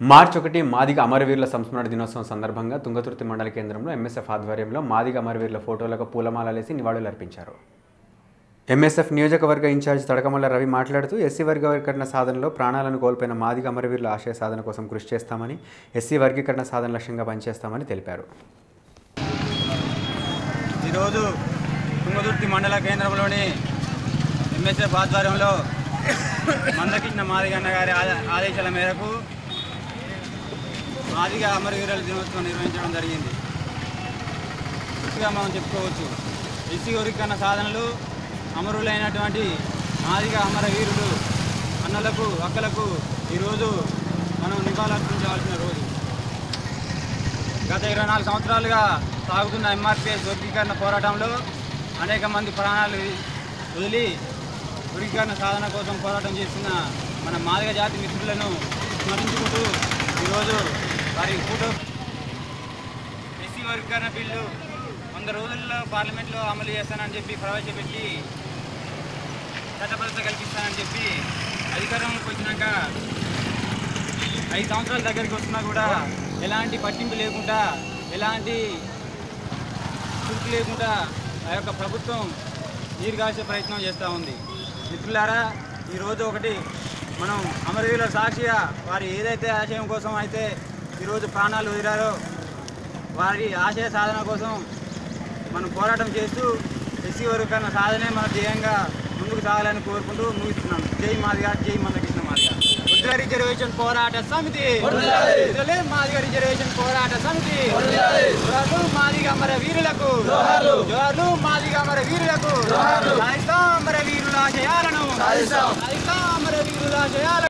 మార్చి ఒకటి మాదిగ అమరవీరుల సంస్మరణ దినోత్సవం సందర్భంగా తుంగతుర్తి మండల కేంద్రంలో ఎంఎస్ఎఫ్ ఆధ్వర్యంలో మాదిగ అమరవీరుల ఫోటోలకు పూలమాలలేసి నివాళులర్పించారు ఎంఎస్ఎఫ్ నియోజకవర్గ ఇన్ఛార్జ్ తడకమల్ల రవి మాట్లాడుతూ ఎస్సీ వర్గీకరణ సాధనలో ప్రాణాలను కోల్పోయిన మాదిగ అమరవీరుల ఆశయ సాధన కోసం కృషి చేస్తామని ఎస్సీ వర్గీకరణ సాధన లక్ష్యంగా పనిచేస్తామని తెలిపారు ఈరోజు తుంగదుర్తి మండల కేంద్రంలోని ఎంఎస్ఎఫ్ ఆధ్వర్యంలో మందకృష్ణ మాదిగన్న గారి ఆద- ఆదేశాల మేరకు మాదిగ అమరవీరుల దినోత్సవం నిర్వహించడం జరిగింది ముఖ్యంగా మనం చెప్పుకోవచ్చు ఎస్సీ వర్గీకరణ సాధనలు అమరులైనటువంటి మాదిగ అమరవీరులు అన్నలకు అక్కలకు ఈరోజు మనం నివాళులర్పించవలసిన రోజు గత ఇరవై నాలుగు సంవత్సరాలుగా సాగుతున్న ఎంఆర్పిఎస్ వర్గీకరణ పోరాటంలో అనేక మంది ప్రాణాలు వదిలి వర్గీకరణ సాధన కోసం పోరాటం చేస్తున్న మన మాదిగ జాతి మిత్రులను స్మరించుకుంటూ ఈరోజు వారి ఫోటో ఎస్సీ వర్గీకరణ బిల్లు వంద రోజుల్లో పార్లమెంట్లో అమలు చేస్తానని చెప్పి ప్రవేశపెట్టి చట్టబద్ధత కల్పిస్తానని చెప్పి అధికారంలోకి వచ్చినాక ఐదు సంవత్సరాల దగ్గరికి వస్తున్నా కూడా ఎలాంటి పట్టింపు లేకుండా ఎలాంటి చురుకు లేకుండా ఆ యొక్క ప్రభుత్వం నీరు కాసే ప్రయత్నం చేస్తూ ఉంది మిత్రులారా ఈరోజు ఒకటి మనం అమరవీరుల సాక్షిగా వారి ఏదైతే ఆశయం కోసం అయితే ఈరోజు ప్రాణాలు వదిలారో వారి ఆశయ సాధన కోసం మనం పోరాటం చేస్తూ ఎస్సీ వర్గీకరణ సాధనే మన ధ్యేయంగా ముందుకు సాగాలని కోరుకుంటూ ముగిస్తున్నాం జై మాదిగా జై మందకృష్ణ మాదిగా ఉద్ర రిజర్వేషన్ పోరాట సమితి ఉద్రలే మాదిగ రిజర్వేషన్ పోరాట సమితి జోహార్లు మాదిగ అమర వీరులకు జోహార్లు మాదిగ అమర వీరులకు సాధిస్తాం అమర వీరుల ఆశయాలను సాధిస్తాం అమర వీరుల ఆశయాలను